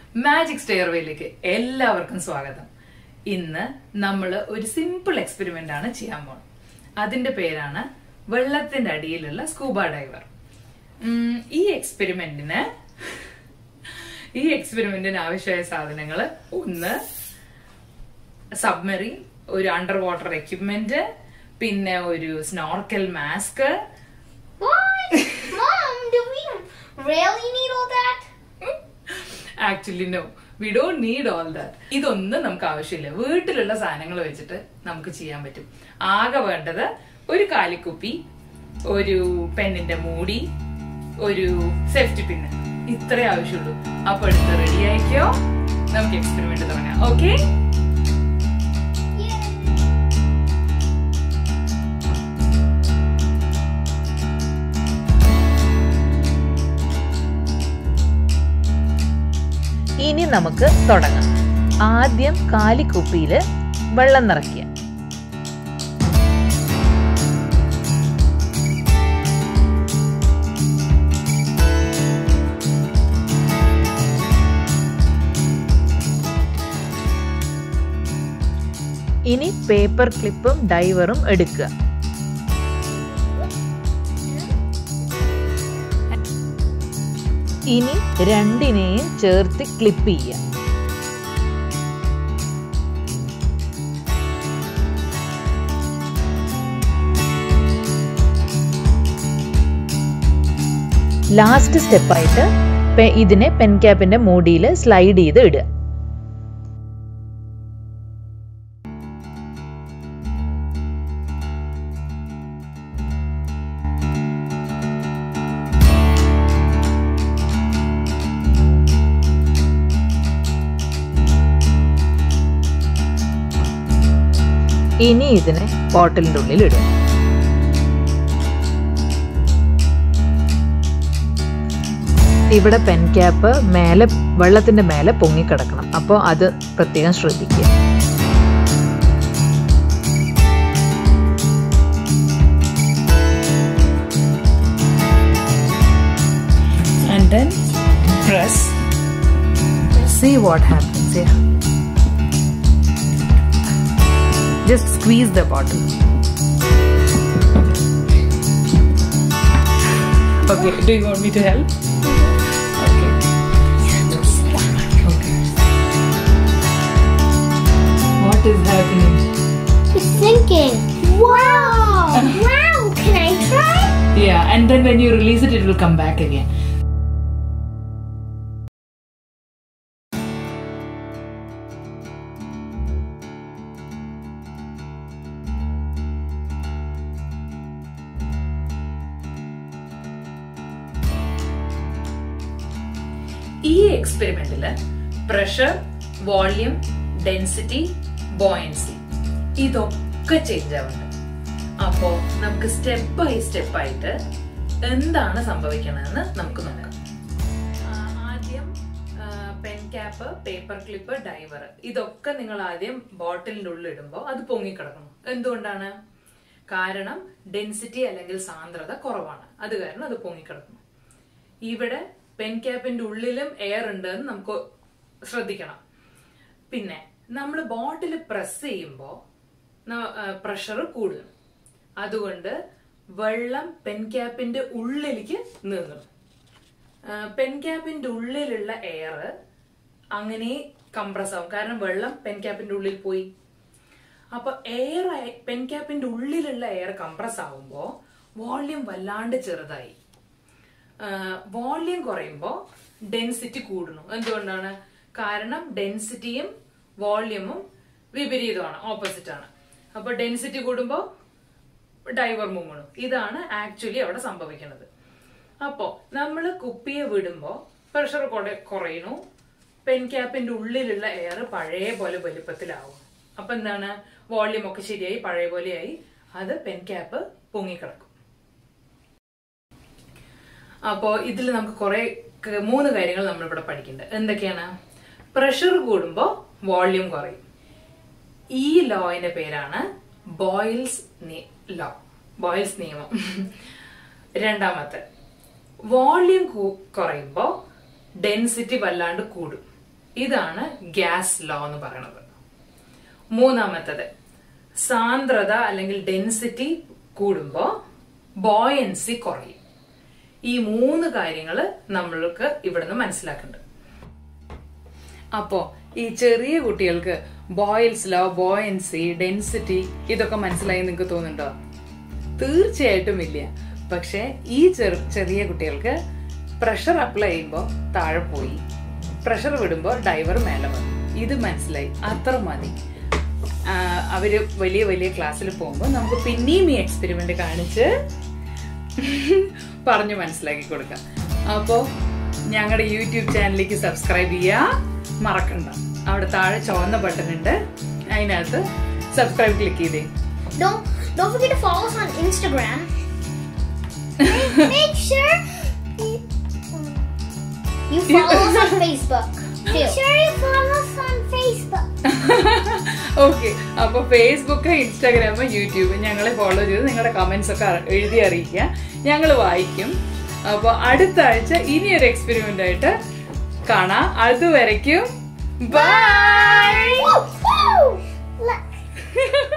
Magic സ്റ്റെയർവേയിലേക്ക് എല്ലാവർക്കും സ്വാഗതം ഇന്ന് നമ്മൾ ഒരു സിമ്പിൾ എക്സ്പെരിമെന്റ് ആണ് ചെയ്യാൻ പോകുന്നത് അതിന്റെ പേരാണ് വെള്ളത്തിന്റെ അടിയിലുള്ള സ്കൂബ ഡൈവർ ഉം, ഈ എക്സ്പെരിമെന്റിന് ഈ എക്സ്പെരിമെന്റിന് ആവശ്യമായ സാധനങ്ങൾ ഒന്ന് സബ്മറീൻ ഒരു അണ്ടർ വാട്ടർ എക്യുപ്മെന്റ് പിന്നെ ഒരു snorkel mask What? Mom, do we really need all that? Actually no we don't need all that ഇതൊന്നും നമുക്ക് ആവശ്യമില്ല വീട്ടിലുള്ള സാധനങ്ങൾ വെച്ചിട്ട് നമുക്ക് ചെയ്യാൻ പറ്റും ആകെ വേണ്ടത് ഒരു കാലിക്കുപ്പി ഒരു പെന്നിന്റെ മൂടി ഒരു സേഫ്റ്റി പിന്ന് ഇത്രേ ആവശ്യമുള്ളൂ അപ്പൊ അടുത്ത് റെഡി ആയിക്കോ നമുക്ക് എക്സ്പെരിമെന്റ് തുടങ്ങാം ഓക്കെ ഇനി നമുക്ക് തുടങ്ങാം ആദ്യം കാലിക്കുപ്പിയിൽ വെള്ളം നിറയ്ക്കുക ഇനി പേപ്പർ ക്ലിപ്പും ഡൈവറും എടുക്കുക ഇനി രണ്ടിനെയും ചേർത്ത് ക്ലിപ്പ് ചെയ്യുക ലാസ്റ്റ് സ്റ്റെപ്പായിട്ട് ഇതിനെ പെൻ ക്യാപ്പിന്റെ മൂടിയിൽ സ്ലൈഡ് ചെയ്ത് ഇടുക ഇനി ഇതിനെ ബോട്ടിലിന്റെ ഉള്ളിൽ ഇടുക ഇവിടെ പെൻ ക്യാപ്പ് മേലെ വെള്ളത്തിന്റെ മേലെ പൊങ്ങിക്കിടക്കണം അപ്പോൾ അത് പ്രത്യേകം ശ്രദ്ധിക്കുക and then press see what happens here just squeeze the bottle okay do you want me to help okay okay what is happening It's sinking. Wow! wow! Can I try? yeah and then when you release it it will come back again ഈ എക്സ്പെരിമെന്റില് pressure volume density buoyancy ഇതൊക്കെ change ആവുന്നുണ്ട് അപ്പോ നമുക്ക് step by step ആയിട്ട് എന്താണ് സംഭവിക്കണമെന്ന് നമുക്ക് നോക്കാം ആ, ആദ്യം pen cap paper clip diver ഇതൊക്കെ നിങ്ങൾ ആദ്യം ബോട്ടിലിന്റെ ഉള്ളിൽ ഇടുമ്പോൾ അത് പൊങ്ങിക്കിടക്കണം എന്തുകൊണ്ടാണ് കാരണം ഡെൻസിറ്റി അല്ലെങ്കിൽ സാന്ദ്രത കുറവാണ് അത് കാരണം അത് പൊങ്ങിക്കിടക്കണം ഇവിടെ പെൻ ക്യാപ്പിന്റെ ഉള്ളിലും എയർ ഉണ്ട് എന്ന് നമുക്ക് ശ്രദ്ധിക്കണം പിന്നെ നമ്മൾ ബോട്ടിൽ പ്രസ് ചെയ്യുമ്പോൾ പ്രഷർ കൂടുന്നു അതുകൊണ്ട് വെള്ളം പെൻ ക്യാപ്പിന്റെ ഉള്ളിലേക്ക് നീങ്ങും പെൻ ക്യാപ്പിന്റെ ഉള്ളിലുള്ള എയർ അങ്ങനെ കംപ്രസ് ആവും കാരണം വെള്ളം പെൻ ക്യാപ്പിന്റെ ഉള്ളിൽ പോയി അപ്പൊ എയർ പെൻ ക്യാപ്പിന്റെ ഉള്ളിലുള്ള എയർ കംപ്രസ് ആവുമ്പോ വോള്യൂം വല്ലാണ്ട് ചെറുതായി വോള്യൂം കുറയുമ്പോൾ ഡെൻസിറ്റി കൂടുന്നു എന്തുകൊണ്ടാണ് കാരണം ഡെൻസിറ്റിയും വോള്യൂമും വിപരീതമാണ് ഓപ്പോസിറ്റ് ആണ് അപ്പൊ ഡെൻസിറ്റി കൂടുമ്പോൾ ഡൈവർ മുങ്ങണു ഇതാണ് ആക്ച്വലി അവിടെ സംഭവിക്കുന്നത് അപ്പോ നമ്മൾ കുപ്പിയെ വിടുമ്പോൾ പ്രഷർ കുറയുന്നു പെൻ ക്യാപ്പിന്റെ ഉള്ളിലുള്ള എയർ പഴയ പോലെ വലിപ്പത്തിലാവും അപ്പൊ എന്താണ് വോള്യൂം ഒക്കെ ശരിയായി പഴയ പോലെയായി അത് പെൻ ക്യാപ്പ് പൊങ്ങിക്കിടക്കും അപ്പോ ഇതിൽ നമുക്ക് കുറെ ക- മൂന്ന് കാര്യങ്ങൾ നമ്മൾ ഇവിടെ പഠിക്കുന്നുണ്ട് എന്തൊക്കെയാണ് പ്രഷർ കൂടുമ്പോ വോള്യൂം കുറയും ഈ ലോയിന്റെ പേരാണ് ബോയിൽസ് ലോ ബോയിൽസ് നിയമം രണ്ടാമത്തെ വോള്യൂം കുറയുമ്പോ ഡെൻസിറ്റി വല്ലാണ്ട് കൂടും ഇതാണ് ഗ്യാസ് ലോ എന്ന് പറയുന്നത് മൂന്നാമത്തത് സാന്ദ്രത അല്ലെങ്കിൽ ഡെൻസിറ്റി കൂടുമ്പോ ബോയൻസി കുറയും ഈ മൂന്ന് കാര്യങ്ങൾ നമ്മൾക്ക് ഇവിടുന്ന് മനസ്സിലാക്കുന്നുണ്ട് അപ്പോ ഈ ചെറിയ കുട്ടികൾക്ക് ബോയിൽസ് ലോ ബോയൻസി ഡെൻസിറ്റി ഇതൊക്കെ മനസ്സിലായി നിങ്ങൾക്ക് തോന്നുന്നുണ്ടോ തീർച്ചയായിട്ടും ഇല്ല പക്ഷെ ഈ ചെറു ചെറിയ കുട്ടികൾക്ക് പ്രഷർ അപ്ലൈ ചെയ്യുമ്പോൾ താഴെ പോയി പ്രഷർ വിടുമ്പോൾ ഡൈവർ മേലെ വന്നു ഇത് മനസ്സിലായി അത്ര മതി ആ, അവര് വലിയ വലിയ ക്ലാസ്സിൽ പോകുമ്പോൾ നമുക്ക് പിന്നെയും ഈ എക്സ്പെരിമെന്റ് കാണിച്ച് പറഞ്ഞു മനസ്സിലാക്കി കൊടുക്കാം അപ്പോൾ ഞങ്ങളുടെ യൂട്യൂബ് ചാനലിലേക്ക് സബ്സ്ക്രൈബ് ചെയ്യുക മറക്കണ്ട അവിടെ താഴെ ചുവന്ന ബട്ടൺ ഉണ്ട് അതിനകത്ത് സബ്സ്ക്രൈബ് ക്ലിക്ക് ചെയ്തേ Don't don't forget to follow us on Instagram. Make sure you follow us on Facebook. Make sure you follow us on Facebook. Okay അപ്പൊ ഫേസ്ബുക്ക് ഇൻസ്റ്റാഗ്രാം യൂട്യൂബ് ഞങ്ങളെ ഫോളോ ചെയ്ത് നിങ്ങളുടെ കമന്റ്സ് ഒക്കെ അറി- എഴുതി അറിയിക്കുക ഞങ്ങൾ വായിക്കും അപ്പോൾ അടുത്ത ആഴ്ച ഇനിയൊരു എക്സ്പെരിമെന്റ് ആയിട്ട് കാണാം അതുവരയ്ക്കും ബൈ Woo! Woo! Look.